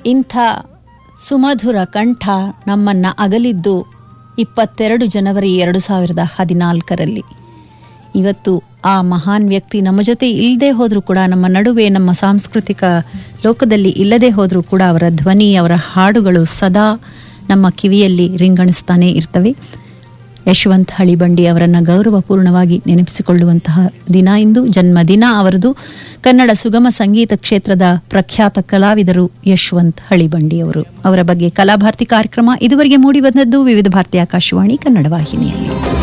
ಇಂಥ ಸುಮಧುರ ಕಂಠ ನಮ್ಮನ್ನ ಅಗಲಿದ್ದು ಇಪ್ಪತ್ತೆರಡು ಜನವರಿ ಎರಡು ಸಾವಿರದ ಹದಿನಾಲ್ಕರಲ್ಲಿ ಇವತ್ತು ಆ ಮಹಾನ್ ವ್ಯಕ್ತಿ ನಮ್ಮ ಜೊತೆ ಇಲ್ಲದೆ ಹೋದರೂ ಕೂಡ ನಮ್ಮ ನಡುವೆ ನಮ್ಮ ಸಾಂಸ್ಕೃತಿಕ ಲೋಕದಲ್ಲಿ ಇಲ್ಲದೆ ಹೋದರೂ ಕೂಡ ಅವರ ಧ್ವನಿ ಅವರ ಹಾಡುಗಳು ಸದಾ ನಮ್ಮ ಕಿವಿಯಲ್ಲಿ ರಿಂಗಣಿಸ್ತಾನೆ ಇರ್ತವೆ ಯಶವಂತ್ ಹಳಿಬಂಡಿ ಅವರನ್ನು ಗೌರವಪೂರ್ಣವಾಗಿ ನೆನಪಿಸಿಕೊಳ್ಳುವಂತಹ ದಿನ ಇಂದು ಜನ್ಮದಿನ ಅವರದು ಕನ್ನಡ ಸುಗಮ ಸಂಗೀತ ಕ್ಷೇತ್ರದ ಪ್ರಖ್ಯಾತ ಕಲಾವಿದರು ಯಶವಂತ್ ಹಳಿಬಂಡಿ ಅವರು ಅವರ ಬಗ್ಗೆ ಕಲಾಭಾರತಿ ಕಾರ್ಯಕ್ರಮ ಇದುವರೆಗೆ ಮೂಡಿ ಬಂದದ್ದು ವಿವಿಧ ಭಾರತಿ ಆಕಾಶವಾಣಿ ಕನ್ನಡ ವಾಹಿನಿಯಲ್ಲಿ